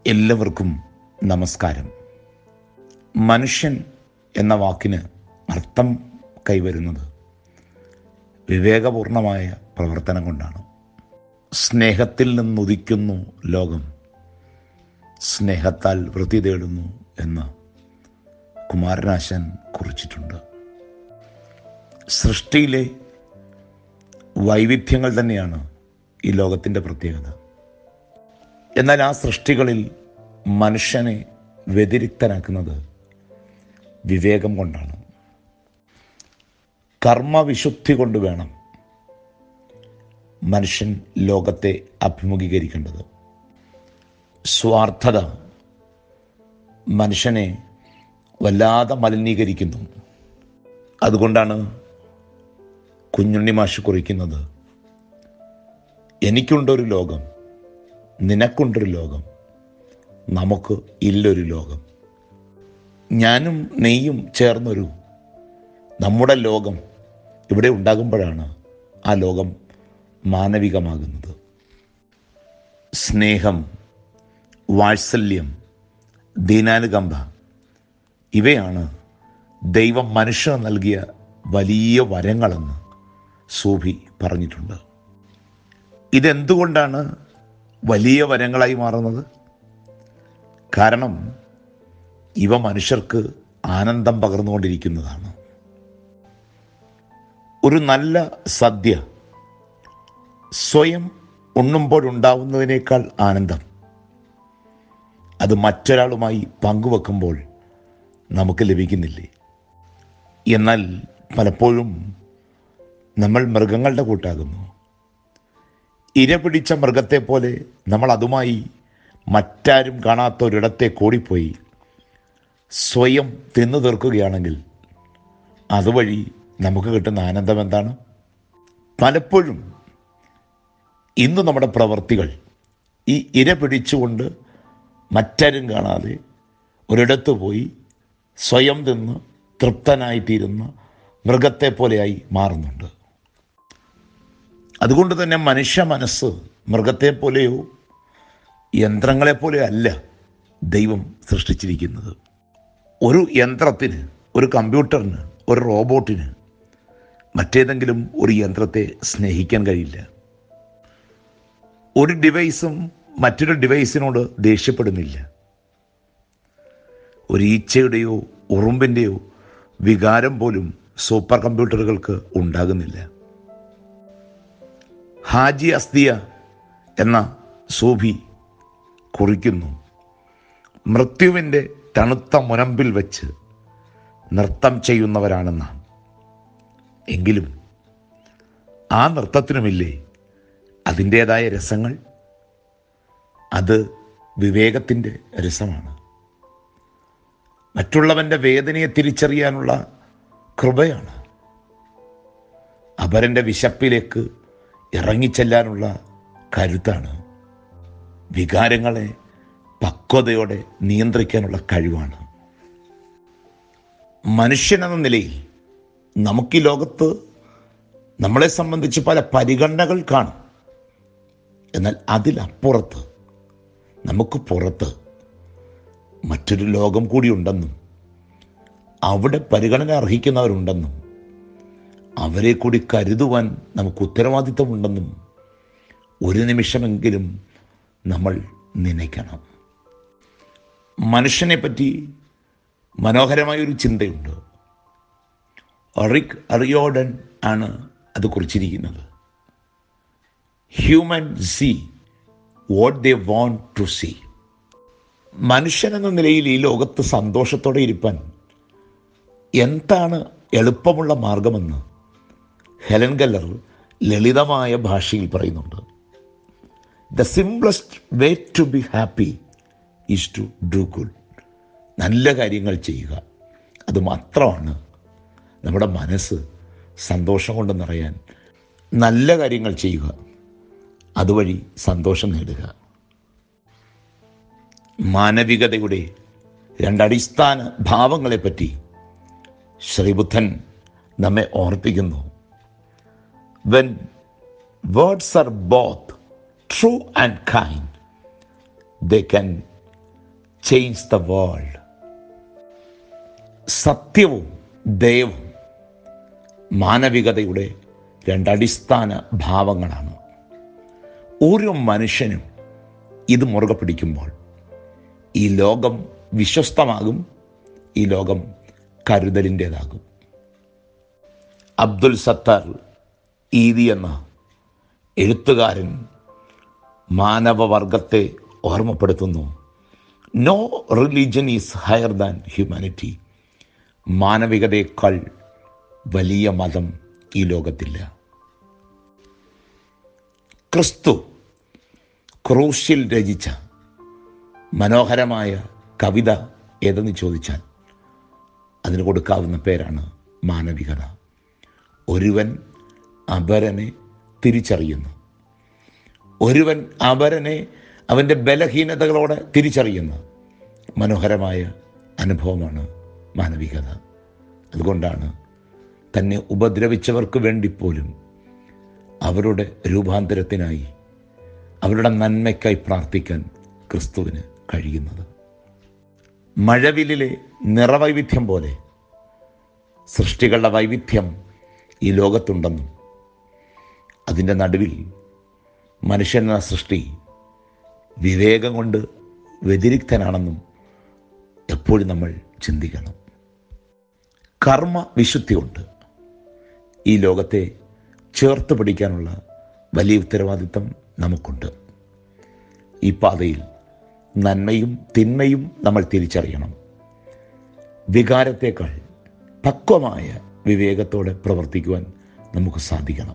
എല്ലാവർക്കും നമസ്കാരം മനുഷ്യൻ എന്ന വാക്കിന് അർത്ഥം കൈവരുന്നത് വിവേകപൂർണമായ പ്രവർത്തനം കൊണ്ടാണ് സ്നേഹത്തിൽ നിന്നുദിക്കുന്നു ലോകം സ്നേഹത്താൽ വൃത്തി തേടുന്നു എന്ന് കുമാരനാശൻ കുറിച്ചിട്ടുണ്ട് സൃഷ്ടിയിലെ വൈവിധ്യങ്ങൾ തന്നെയാണ് ഈ ലോകത്തിൻ്റെ പ്രത്യേകത എന്നാൽ ആ സൃഷ്ടികളിൽ മനുഷ്യനെ വ്യതിരിക്തനാക്കുന്നത് വിവേകം കൊണ്ടാണ് കർമ്മവിശുദ്ധി കൊണ്ട് വേണം മനുഷ്യൻ ലോകത്തെ അഭിമുഖീകരിക്കേണ്ടത് സ്വാർത്ഥത മനുഷ്യനെ വല്ലാതെ മലിനീകരിക്കുന്നു അതുകൊണ്ടാണ് കുഞ്ഞുണ്ണി മാഷ് കുറിക്കുന്നത് എനിക്കുണ്ടൊരു ലോകം നിനക്കുണ്ടൊരു ലോകം നമുക്ക് ഇല്ലൊരു ലോകം ഞാനും നെയ്യും ചേർന്നൊരു നമ്മുടെ ലോകം ഇവിടെ ഉണ്ടാകുമ്പോഴാണ് ആ ലോകം മാനവികമാകുന്നത് സ്നേഹം വാത്സല്യം ദീനാനുകമ്പ ഇവയാണ് ദൈവം മനുഷ്യന് നൽകിയ വലിയ വരങ്ങളെന്ന് സൂഫി പറഞ്ഞിട്ടുണ്ട് ഇതെന്തുകൊണ്ടാണ് വലിയ വരങ്ങളായി മാറുന്നത് കാരണം ഇവ മനുഷ്യർക്ക് ആനന്ദം പകർന്നുകൊണ്ടിരിക്കുന്നതാണ് ഒരു നല്ല സദ്യ സ്വയം ഉണ്ണുമ്പോഴുണ്ടാവുന്നതിനേക്കാൾ ആനന്ദം അത് മറ്റൊരാളുമായി പങ്കുവെക്കുമ്പോൾ നമുക്ക് ലഭിക്കുന്നില്ലേ എന്നാൽ പലപ്പോഴും നമ്മൾ മൃഗങ്ങളുടെ കൂട്ടാകുന്നു ഇര പിടിച്ച മൃഗത്തെ പോലെ നമ്മൾ അതുമായി മറ്റാരും കാണാത്ത ഒരിടത്തെ കൂടിപ്പോയി സ്വയം തിന്നു തീർക്കുകയാണെങ്കിൽ അതുവഴി നമുക്ക് കിട്ടുന്ന ആനന്ദം എന്താണ് പലപ്പോഴും ഇന്ന് നമ്മുടെ പ്രവർത്തികൾ ഈ ഇര പിടിച്ചുകൊണ്ട് മറ്റാരും കാണാതെ ഒരിടത്ത് പോയി സ്വയം തിന്ന് തൃപ്തനായിത്തീരുന്ന മൃഗത്തെ പോലെയായി മാറുന്നുണ്ട് അതുകൊണ്ട് തന്നെ മനുഷ്യ മനസ്സ് മൃഗത്തെ പോലെയോ യന്ത്രങ്ങളെ പോലെയോ അല്ല ദൈവം സൃഷ്ടിച്ചിരിക്കുന്നത് ഒരു യന്ത്രത്തിന് ഒരു കമ്പ്യൂട്ടറിന് ഒരു റോബോട്ടിന് മറ്റേതെങ്കിലും ഒരു യന്ത്രത്തെ സ്നേഹിക്കാൻ കഴിയില്ല ഒരു ഡിവൈസും മറ്റൊരു ഡിവൈസിനോട് ദേഷ്യപ്പെടുന്നില്ല ഒരു ഈച്ചയുടെയോ ഉറുമ്പിൻ്റെയോ വികാരം പോലും സൂപ്പർ കമ്പ്യൂട്ടറുകൾക്ക് ഉണ്ടാകുന്നില്ല ഹാജി അസ്തിയ എന്ന സൂഫി കുറിക്കുന്നു മൃത്യുവിൻ്റെ തണുത്ത മുനമ്പിൽ വെച്ച് നൃത്തം ചെയ്യുന്നവരാണെന്ന എങ്കിലും ആ നൃത്തത്തിനുമില്ലേ അതിൻ്റേതായ രസങ്ങൾ അത് വിവേകത്തിൻ്റെ രസമാണ് മറ്റുള്ളവൻ്റെ വേദനയെ തിരിച്ചറിയാനുള്ള കൃപയാണ് അപരൻ്റെ വിശപ്പിലേക്ക് ഇറങ്ങിച്ചെല്ലാനുള്ള കരുത്താണ് വികാരങ്ങളെ പക്വതയോടെ നിയന്ത്രിക്കാനുള്ള കഴിവാണ് മനുഷ്യനെന്ന നിലയിൽ നമുക്ക് ഈ ലോകത്ത് നമ്മളെ സംബന്ധിച്ച് പല പരിഗണനകൾ കാണും എന്നാൽ അതിലപ്പുറത്ത് നമുക്ക് പുറത്ത് മറ്റൊരു ലോകം കൂടി ഉണ്ടെന്നും അവിടെ പരിഗണന അർഹിക്കുന്നവരുണ്ടെന്നും അവരെ കൂടി കരുതുവാൻ നമുക്ക് ഉത്തരവാദിത്തമുണ്ടെന്നും ഒരു നിമിഷമെങ്കിലും നമ്മൾ നനയ്ക്കണം മനുഷ്യനെ പറ്റി മനോഹരമായൊരു ചിന്തയുണ്ട് റിക് അറിയോഡൻ ആണ് അത് കുറിച്ചിരിക്കുന്നത് human see what they want to see മനുഷ്യൻ എന്ന നിലയിൽ ഈ ലോകത്ത് സന്തോഷത്തോടെ ഇരിപ്പാൻ എന്താണ് എളുപ്പമുള്ള മാർഗമെന്ന് ഹെലൻ ഗല്ലർ ലളിതമായ ഭാഷയിൽ പറയുന്നുണ്ട് the simplest way to be happy is to do good നല്ല കാര്യങ്ങൾ ചെയ്യുക അത് മാത്രമാണ് നമ്മുടെ മനസ്സ് സന്തോഷം കൊണ്ട് നിറയാൻ നല്ല കാര്യങ്ങൾ ചെയ്യുക അതുവഴി സന്തോഷം നേടുക മാനവികതയുടെ രണ്ടടിസ്ഥാന ഭാവങ്ങളെപ്പറ്റി ശ്രീബുദ്ധൻ നമ്മെ ഓർപ്പിക്കുന്നു when words are both true and kind they can change the world സത്യവും ദയവും മാനവികതയുടെ രണ്ടടിസ്ഥാന ഭാവങ്ങളാണ് ഓരോ മനുഷ്യനും ഇത് മുറുകെ പിടിക്കുമ്പോൾ ഈ ലോകം വിശ്വസ്തമാകും ഈ ലോകം കരുതലിൻ്റെതാകും അബ്ദുൽ സത്താർ ഈദി എന്ന എഴുത്തുകാരൻ മാനവവർഗത്തെ ഓർമ്മപ്പെടുത്തുന്നു no religion is higher than humanity മാനവികതയേക്കാൾ വലിയ മതം ഈ ലോകത്തില്ല ക്രിസ്തു ക്രൂശിൽ രചിച്ച മനോഹരമായ കവിത ഏതെന്ന് ചോദിച്ചാൽ അതിന് കൊടുക്കാവുന്ന പേരാണ് മാനവികത ഒരുവൻ അപരനെ തിരിച്ചറിയുന്നു ഒരുവൻ അപരനെ അവൻ്റെ ബലഹീനതകളോടെ തിരിച്ചറിയുന്ന മനോഹരമായ അനുഭവമാണ് മാനവികത അതുകൊണ്ടാണ് തന്നെ ഉപദ്രവിച്ചവർക്ക് വേണ്ടി പോലും അവരുടെ രൂപാന്തരത്തിനായി അവരുടെ നന്മയ്ക്കായി പ്രാർത്ഥിക്കാൻ ക്രിസ്തുവിന് കഴിയുന്നത് മഴവിലിലെ നിറവൈവിധ്യം പോലെ സൃഷ്ടികളുടെ വൈവിധ്യം ഈ ലോകത്തുണ്ടെന്നും അതിൻ്റെ നടുവിൽ മനുഷ്യൻ എന്ന സൃഷ്ടി വിവേകം കൊണ്ട് വ്യതിരിക്തനാണെന്നും എപ്പോഴും നമ്മൾ ചിന്തിക്കണം കർമ്മ വിശുദ്ധി കൊണ്ട് ഈ ലോകത്തെ ചേർത്ത് പിടിക്കാനുള്ള വലിയ ഉത്തരവാദിത്തം നമുക്കുണ്ട് ഈ പാതയിൽ നന്മയും തിന്മയും നമ്മൾ തിരിച്ചറിയണം വികാരത്തേക്കാൾ പക്വമായ വിവേകത്തോടെ പ്രവർത്തിക്കുവാൻ നമുക്ക് സാധിക്കണം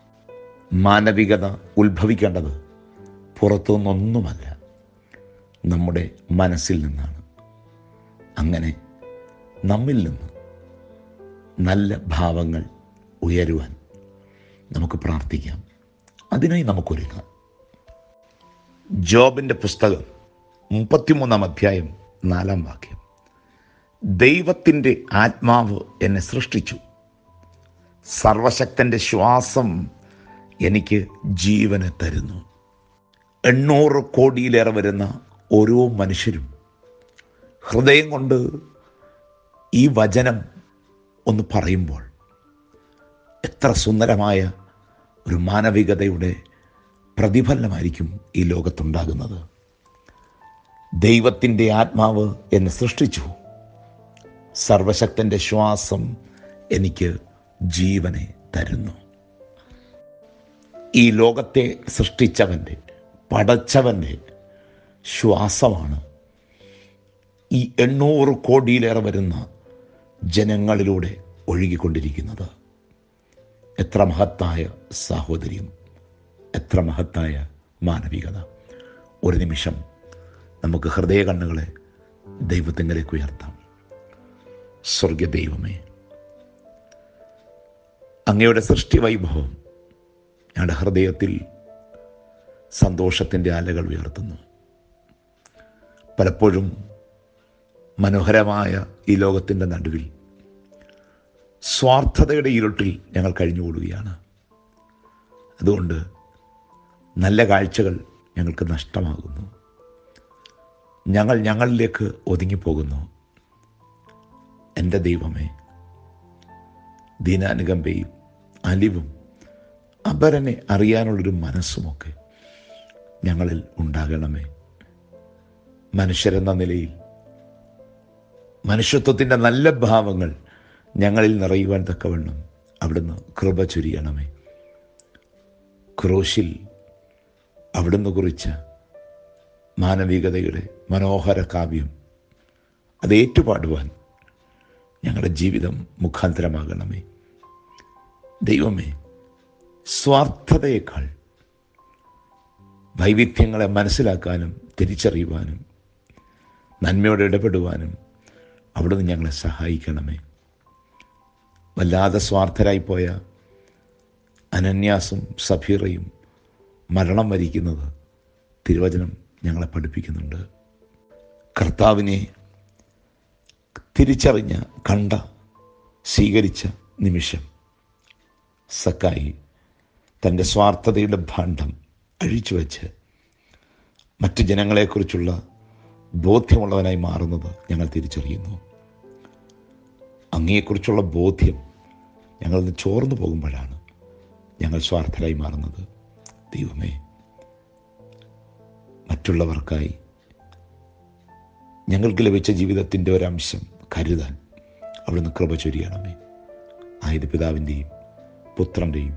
മാനവികത ഉത്ഭവിക്കേണ്ടത് പുറത്തുനിന്നൊന്നുമല്ല നമ്മുടെ മനസ്സിൽ നിന്നാണ് അങ്ങനെ നമ്മിൽ നിന്ന് നല്ല ഭാവങ്ങൾ ഉയരുവാൻ നമുക്ക് പ്രാർത്ഥിക്കാം അതിനായി നമുക്കൊരുങ്ങാം ജോബിൻ്റെ പുസ്തകം മുപ്പത്തിമൂന്നാം അധ്യായം നാലാം വാക്യം ദൈവത്തിൻ്റെ ആത്മാവ് എന്നെ സൃഷ്ടിച്ചു സർവശക്തൻ്റെ ശ്വാസം എനിക്ക് ജീവനെ തരുന്നു എണ്ണൂറ് കോടിയിലേറെ വരുന്ന ഓരോ മനുഷ്യരും ഹൃദയം കൊണ്ട് ഈ വചനം ഒന്ന് പറയുമ്പോൾ എത്ര സുന്ദരമായ ഒരു മാനവികതയുടെ പ്രതിഫലനമായിരിക്കും ഈ ലോകത്തുണ്ടാകുന്നത് ദൈവത്തിൻ്റെ ആത്മാവ് എന്നെ സൃഷ്ടിച്ചു സർവശക്തൻ്റെ ശ്വാസം എനിക്ക് ജീവനെ തരുന്നു ഈ ലോകത്തെ സൃഷ്ടിച്ചവൻ്റെ പടച്ചവൻ്റെ ശ്വാസമാണ് ഈ എണ്ണൂറ് കോടിയിലേറെ വരുന്ന ജനങ്ങളിലൂടെ ഒഴുകിക്കൊണ്ടിരിക്കുന്നത് എത്ര മഹത്തായ സാഹോദര്യം എത്ര മഹത്തായ മാനവികത ഒരു നിമിഷം നമുക്ക് ഹൃദയ കണ്ണുകളെ ദൈവത്തിങ്കിലേക്ക് ഉയർത്താം സ്വർഗ ദൈവമേ അങ്ങയുടെ സൃഷ്ടി വൈഭവം ഞങ്ങളുടെ ഹൃദയത്തിൽ സന്തോഷത്തിൻ്റെ അലകൾ ഉയർത്തുന്നു പലപ്പോഴും മനോഹരമായ ഈ ലോകത്തിൻ്റെ നടുവിൽ സ്വാർത്ഥതയുടെ ഇരുട്ടിൽ ഞങ്ങൾ കഴിഞ്ഞുകൂടുകയാണ് അതുകൊണ്ട് നല്ല കാഴ്ചകൾ ഞങ്ങൾക്ക് നഷ്ടമാകുന്നു ഞങ്ങൾ ഞങ്ങളിലേക്ക് ഒതുങ്ങിപ്പോകുന്നു എൻ്റെ ദൈവമേ ദീനാനുകമ്പയും അലിവും അപരനെ അറിയാനുള്ളൊരു മനസ്സുമൊക്കെ ഞങ്ങളിൽ ഉണ്ടാകണമേ മനുഷ്യരെന്ന നിലയിൽ മനുഷ്യത്വത്തിൻ്റെ നല്ല ഭാവങ്ങൾ ഞങ്ങളിൽ നിറയുവാൻ തക്കവണ്ണം അവിടുന്ന് കൃപ ചൊരിയണമേ ക്രോശിൽ അവിടുന്ന് കുറിച്ച മാനവികതയുടെ മനോഹര കാവ്യം അത് ഏറ്റുപാടുവാൻ ഞങ്ങളുടെ ജീവിതം മുഖാന്തരമാകണമേ ദൈവമേ സ്വാർത്ഥതയേക്കാൾ വൈവിധ്യങ്ങളെ മനസ്സിലാക്കാനും തിരിച്ചറിയുവാനും നന്മയോടെ ഇടപെടുവാനും അവിടുന്ന് ഞങ്ങളെ സഹായിക്കണമേ വല്ലാതെ സ്വാർത്ഥരായിപ്പോയ അനന്യാസും സഫീറയും മരണം വരിക്കുന്നത് തിരുവചനം ഞങ്ങളെ പഠിപ്പിക്കുന്നുണ്ട് കർത്താവിനെ തിരിച്ചറിഞ്ഞ കണ്ട സ്വീകരിച്ച നിമിഷം സക്കായി തൻ്റെ സ്വാർത്ഥതയുടെ ഭാണ്ഡം അഴിച്ചു വച്ച് മറ്റു ജനങ്ങളെക്കുറിച്ചുള്ള ബോധ്യമുള്ളവനായി മാറുന്നത് ഞങ്ങൾ തിരിച്ചറിയുന്നു അങ്ങയെക്കുറിച്ചുള്ള ബോധ്യം ഞങ്ങളിൽ നിന്ന് ചോർന്നു പോകുമ്പോഴാണ് ഞങ്ങൾ സ്വാർത്ഥരായി മാറുന്നത് ദൈവമേ മറ്റുള്ളവർക്കായി ഞങ്ങൾക്ക് ലഭിച്ച ജീവിതത്തിൻ്റെ ഒരംശം കരുതാൻ അവിടുന്ന് കൃപ ചൊരിയണമേ ആയത് പിതാവിൻ്റെയും പുത്രൻ്റെയും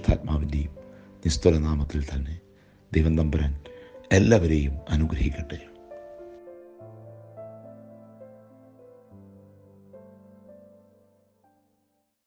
പരിശുദ്ധാത്മാവിൻ്റെയും നിസ്തുല നാമത്തിൽ തന്നെ ദൈവം തമ്പുരാൻ എല്ലാവരെയും അനുഗ്രഹിക്കട്ടെ